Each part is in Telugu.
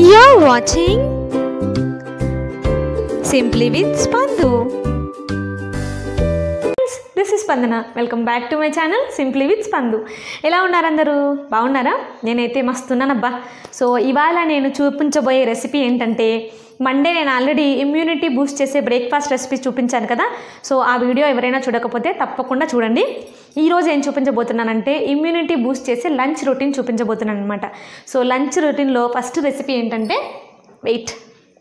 You're watching Simply with Spandu. This is Spandana welcome back to my channel simply with Spandu ఎలా ఉన్నారు అందరూ బాగున్నారా నేనైతే మస్తున్నానబ్బా సో ఇవాళ నేను చూపించబోయే రెసిపీ ఏంటంటే మండే నేను ఆల్రెడీ ఇమ్యూనిటీ బూస్ట్ చేసే బ్రేక్ఫాస్ట్ రెసిపీ చూపించాను కదా సో ఆ వీడియో ఎవరైనా చూడకపోతే తప్పకుండా చూడండి ఈరోజు ఏం చూపించబోతున్నానంటే ఇమ్యూనిటీ బూస్ట్ చేసే లంచ్ రొటీన్ చూపించబోతున్నాను అనమాట సో లంచ్ రొటీన్లో ఫస్ట్ రెసిపీ ఏంటంటే వెయిట్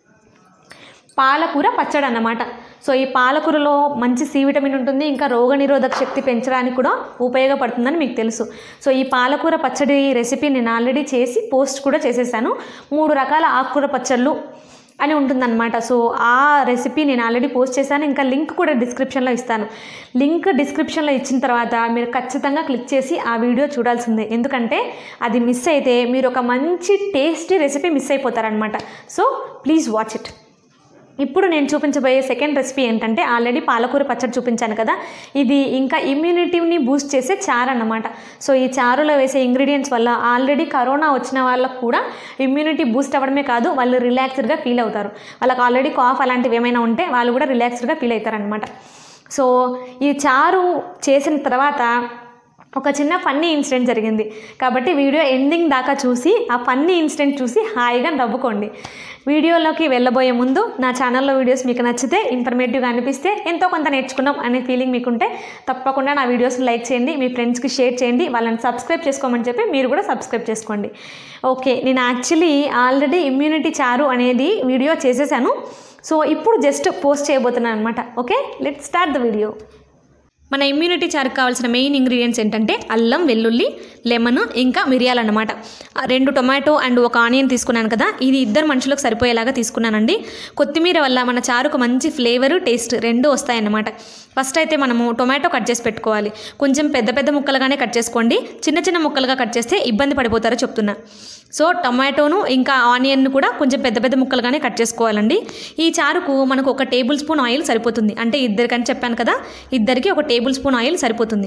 పాలకూర పచ్చడి అన్నమాట సో ఈ పాలకూరలో మంచి సి విటమిన్ ఉంటుంది ఇంకా రోగనిరోధక శక్తి పెంచడానికి కూడా ఉపయోగపడుతుందని మీకు తెలుసు సో ఈ పాలకూర పచ్చడి రెసిపీ నేను ఆల్రెడీ చేసి పోస్ట్ కూడా చేసేసాను మూడు రకాల ఆకుకూర పచ్చళ్ళు అని ఉంటుందన్నమాట సో ఆ రెసిపీ నేను ఆల్రెడీ పోస్ట్ చేశాను ఇంకా లింక్ కూడా డిస్క్రిప్షన్లో ఇస్తాను లింక్ డిస్క్రిప్షన్లో ఇచ్చిన తర్వాత మీరు ఖచ్చితంగా క్లిక్ చేసి ఆ వీడియో చూడాల్సిందే ఎందుకంటే అది మిస్ అయితే మీరు ఒక మంచి టేస్టీ రెసిపీ మిస్ అయిపోతారనమాట సో ప్లీజ్ వాచ్ ఇట్ ఇప్పుడు నేను చూపించబోయే సెకండ్ రెసిపీ ఏంటంటే ఆల్రెడీ పాలకూర పచ్చడి చూపించాను కదా ఇది ఇంకా ఇమ్యూనిటీని బూస్ట్ చేసే చారు అన్నమాట సో ఈ చారులో వేసే ఇంగ్రీడియంట్స్ వల్ల ఆల్రెడీ కరోనా వచ్చిన వాళ్ళకు కూడా ఇమ్యూనిటీ బూస్ట్ అవ్వడమే కాదు వాళ్ళు రిలాక్స్డ్గా ఫీల్ అవుతారు వాళ్ళకి ఆల్రెడీ కాఫ్ అలాంటివి ఏమైనా ఉంటే వాళ్ళు కూడా రిలాక్స్డ్గా ఫీల్ అవుతారనమాట సో ఈ చారు చేసిన తర్వాత ఒక చిన్న ఫన్నీ ఇన్సిడెంట్ జరిగింది కాబట్టి వీడియో ఎండింగ్ దాకా చూసి ఆ ఫన్నీ ఇన్సిడెంట్ చూసి హాయిగా నవ్వుకోండి వీడియోలోకి వెళ్ళబోయే ముందు నా ఛానల్లో వీడియోస్ మీకు నచ్చితే ఇన్ఫర్మేటివ్గా అనిపిస్తే ఎంతో కొంత నేర్చుకున్నాం అనే ఫీలింగ్ మీకుంటే తప్పకుండా నా వీడియోస్ని లైక్ చేయండి మీ ఫ్రెండ్స్కి షేర్ చేయండి వాళ్ళని సబ్స్క్రైబ్ చేసుకోమని చెప్పి మీరు కూడా సబ్స్క్రైబ్ చేసుకోండి ఓకే నేను యాక్చువల్లీ ఆల్రెడీ ఇమ్యూనిటీ చారు అనేది వీడియో చేసేసాను సో ఇప్పుడు జస్ట్ పోస్ట్ చేయబోతున్నాను అనమాట okay let start the video మన ఇమ్యూనిటీ చారుకు కావాల్సిన మెయిన్ ఇంగ్రీడియంట్స్ ఏంటంటే అల్లం వెల్లుల్లి లెమన్ ఇంకా మిరియాలు అన్నమాట ఆ రెండు టొమాటో అండ్ ఒక ఆనియన్ తీసుకున్నాను కదా ఇది ఇద్దరు మనుషులకు సరిపోయేలాగా తీసుకున్నానండి కొత్తిమీర వల్ల మన చారుకు మంచి ఫ్లేవర్ టేస్ట్ రెండు వస్తాయన్నమాట ఫస్ట్ అయితే మనము టొమాటో కట్ చేసి పెట్టుకోవాలి కొంచెం పెద్ద పెద్ద ముక్కలుగానే కట్ చేసుకోండి చిన్న చిన్న ముక్కలుగా కట్ చేస్తే ఇబ్బంది పడిపోతారో చెప్తున్నా సో టొమాటోను ఇంకా ఆనియన్ కూడా కొంచెం పెద్ద పెద్ద ముక్కలుగానే కట్ చేసుకోవాలండి ఈ చారుకు మనకు ఒక టేబుల్ స్పూన్ ఆయిల్ సరిపోతుంది అంటే ఇద్దరికని చెప్పాను కదా ఇద్దరికి ఒక టేబుల్ స్పూన్ ఆయిల్ సరిపోతుంది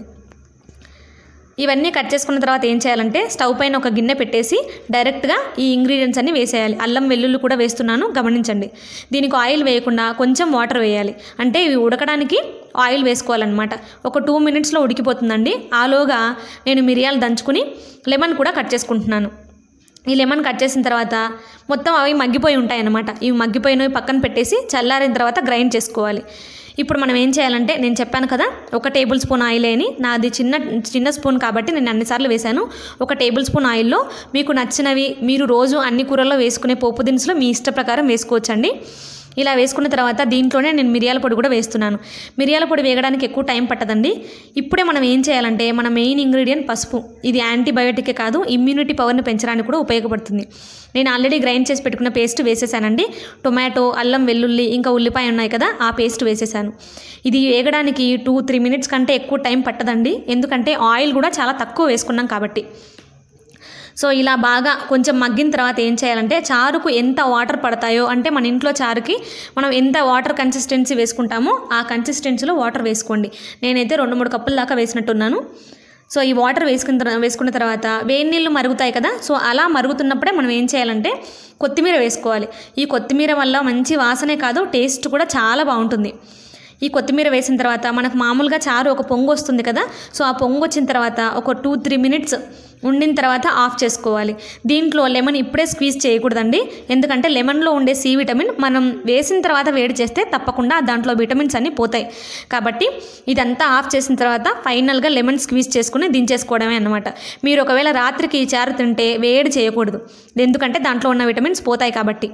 ఇవన్నీ కట్ చేసుకున్న తర్వాత ఏం చేయాలంటే స్టవ్ పైన ఒక గిన్నె పెట్టేసి డైరెక్ట్గా ఈ ఇంగ్రీడియంట్స్ అన్ని వేసేయాలి అల్లం వెల్లుల్లి కూడా వేస్తున్నాను గమనించండి దీనికి ఆయిల్ వేయకుండా కొంచెం వాటర్ వేయాలి అంటే ఇవి ఉడకడానికి ఆయిల్ వేసుకోవాలన్నమాట ఒక టూ మినిట్స్లో ఉడికిపోతుందండి ఆలోగా నేను మిరియాలు దంచుకుని లెమన్ కూడా కట్ చేసుకుంటున్నాను ఈ లెమన్ కట్ చేసిన తర్వాత మొత్తం అవి మగ్గిపోయి ఉంటాయి అన్నమాట ఇవి మగ్గిపోయినవి పక్కన పెట్టేసి చల్లారిన తర్వాత గ్రైండ్ చేసుకోవాలి ఇప్పుడు మనం ఏం చేయాలంటే నేను చెప్పాను కదా ఒక టేబుల్ స్పూన్ ఆయిల్ అని నాది చిన్న చిన్న స్పూన్ కాబట్టి నేను అన్నిసార్లు వేశాను ఒక టేబుల్ స్పూన్ ఆయిల్లో మీకు నచ్చినవి మీరు రోజు అన్ని కూరల్లో వేసుకునే పోపు దినుసులు మీ ఇష్ట ప్రకారం వేసుకోవచ్చండి ఇలా వేసుకున్న తర్వాత దీంట్లోనే నేను మిరియాల పొడి కూడా వేస్తున్నాను మిరియాల పొడి వేయడానికి ఎక్కువ టైం పట్టదండి ఇప్పుడే మనం ఏం చేయాలంటే మన మెయిన్ ఇంగ్రీడియంట్ పసుపు ఇది యాంటీబయోటికే కాదు ఇమ్యూనిటీ పవర్ని పెంచడానికి కూడా ఉపయోగపడుతుంది నేను ఆల్రెడీ గ్రైండ్ చేసి పెట్టుకున్న పేస్ట్ వేసేసానండి టొమాటో అల్లం వెల్లుల్లి ఇంకా ఉల్లిపాయ ఉన్నాయి కదా ఆ పేస్ట్ వేసేసాను ఇది వేగడానికి టూ త్రీ మినిట్స్ కంటే ఎక్కువ టైం పట్టదండి ఎందుకంటే ఆయిల్ కూడా చాలా తక్కువ వేసుకున్నాం కాబట్టి సో ఇలా బాగా కొంచెం మగ్గిన తర్వాత ఏం చేయాలంటే చారుకు ఎంత వాటర్ పడతాయో అంటే మన ఇంట్లో చారుకి మనం ఎంత వాటర్ కన్సిస్టెన్సీ వేసుకుంటామో ఆ కన్సిస్టెన్సీలో వాటర్ వేసుకోండి నేనైతే రెండు మూడు కప్పుల దాకా వేసినట్టున్నాను సో ఈ వాటర్ వేసుకున్న తర్వా- వేసుకున్న తర్వాత వేడి నీళ్ళు మరుగుతాయి కదా సో అలా మరుగుతున్నప్పుడే మనం ఏం చేయాలంటే కొత్తిమీర వేసుకోవాలి ఈ కొత్తిమీర వల్ల మంచి వాసనే కాదు టేస్ట్ కూడా చాలా బాగుంటుంది ఈ కొత్తిమీర వేసిన తర్వాత మనకు మామూలుగా చారు ఒక పొంగు వస్తుంది కదా సో ఆ పొంగు వచ్చిన తర్వాత ఒక టూ త్రీ మినిట్స్ ఉండిన తర్వాత ఆఫ్ చేసుకోవాలి దీంట్లో లెమన్ ఇప్పుడే స్క్వీజ్ చేయకూడదండి ఎందుకంటే లెమన్లో ఉండే సి విటమిన్ మనం వేసిన తర్వాత వేడి చేస్తే తప్పకుండా దాంట్లో విటమిన్స్ అన్నీ పోతాయి కాబట్టి ఇదంతా ఆఫ్ చేసిన తర్వాత ఫైనల్గా లెమన్ స్క్వీజ్ చేసుకుని దించేసుకోవడమే అనమాట మీరు ఒకవేళ రాత్రికి ఈ చారు తింటే వేడి చేయకూడదు ఎందుకంటే దాంట్లో ఉన్న విటమిన్స్ పోతాయి కాబట్టి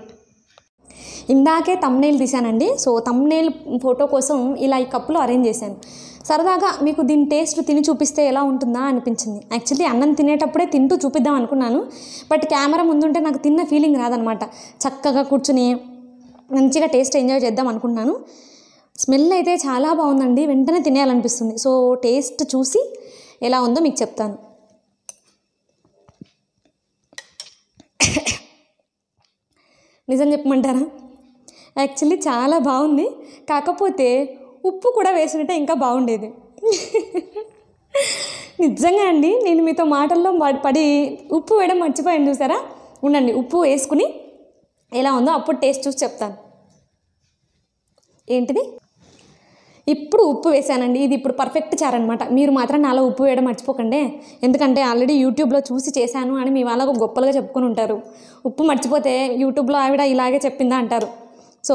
ఇందాకే తమ్నేల్ తీశానండి సో తమ్నేల్ ఫోటో కోసం ఇలా ఈ కప్పులో అరేంజ్ చేశాను సరదాగా మీకు దీని టేస్ట్ తిని చూపిస్తే ఎలా ఉంటుందా అనిపించింది యాక్చువల్లీ అన్నం తినేటప్పుడే తింటూ చూపిద్దాం అనుకున్నాను బట్ కెమెరా ముందుంటే నాకు తిన్న ఫీలింగ్ రాదనమాట చక్కగా కూర్చుని మంచిగా టేస్ట్ ఎంజాయ్ చేద్దాం అనుకుంటున్నాను స్మెల్ అయితే చాలా బాగుందండి వెంటనే తినేయాలనిపిస్తుంది సో టేస్ట్ చూసి ఎలా ఉందో మీకు చెప్తాను నిజం చెప్పమంటారా యాక్చువల్లీ చాలా బాగుంది కాకపోతే ఉప్పు కూడా వేసుంటే ఇంకా బాగుండేది నిజంగా అండి నేను మీతో మాటల్లో పడి- పడి ఉప్పు వేయడం మర్చిపోయాను చూసారా ఉండండి ఉప్పు వేసుకుని ఎలా ఉందో అప్పుడు టేస్ట్ చూసి చెప్తాను ఏంటిది ఇప్పుడు ఉప్పు వేసానండి ఇది ఇప్పుడు పర్ఫెక్ట్ చారు అనమాట మీరు మాత్రం నాలో ఉప్పు వేయడం మర్చిపోకండి ఎందుకంటే ఆల్రెడీ యూట్యూబ్లో చూసి చేశాను అని మీ వాళ్ళకు గొప్పలుగా చెప్పుకొని ఉంటారు ఉప్పు మర్చిపోతే యూట్యూబ్లో ఆవిడ ఇలాగే చెప్పిందా అంటారు సో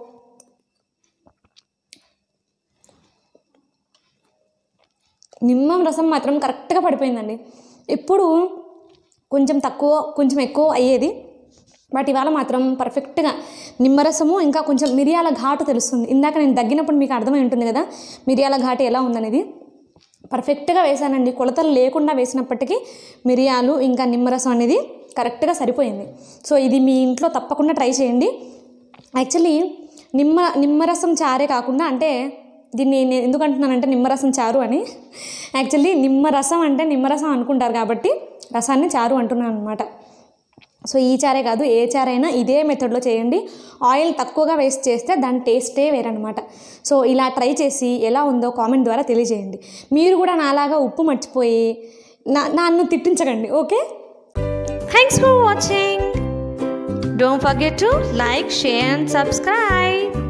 నిమ్మం రసం మాత్రం కరెక్ట్గా పడిపోయిందండి ఎప్పుడు కొంచెం తక్కువ కొంచెం ఎక్కువ అయ్యేది బట్ ఇవాళ మాత్రం పర్ఫెక్ట్గా నిమ్మరసము ఇంకా కొంచెం మిరియాల ఘాటు తెలుస్తుంది ఇందాక నేను దగ్గినప్పుడు మీకు అర్థమై ఉంటుంది కదా మిరియాల ఘాటు ఎలా ఉందనేది పర్ఫెక్ట్గా వేసానండి కొలతలు లేకుండా వేసినప్పటికీ మిరియాలు ఇంకా నిమ్మరసం అనేది కరెక్ట్గా సరిపోయింది సో ఇది మీ ఇంట్లో తప్పకుండా ట్రై చేయండి యాక్చువల్లీ నిమ్మ నిమ్మరసం చారే కాకుండా అంటే దీన్ని నేను ఎందుకు అంటున్నానంటే నిమ్మరసం చారు అని యాక్చువల్లీ నిమ్మరసం అంటే నిమ్మరసం అనుకుంటారు కాబట్టి రసాన్ని చారు అంటున్నాను అనమాట సో ఈ చారే కాదు ఏ చారైనా ఇదే మెథడ్లో చేయండి ఆయిల్ తక్కువగా వేస్ట్ చేస్తే దాని టేస్టే వేరనమాట సో ఇలా ట్రై చేసి ఎలా ఉందో కామెంట్ ద్వారా తెలియజేయండి మీరు కూడా నాలాగా ఉప్పు మర్చిపోయి నా నన్ను తిట్టించకండి okay Thanks for watching. Don't forget to like, share, and subscribe.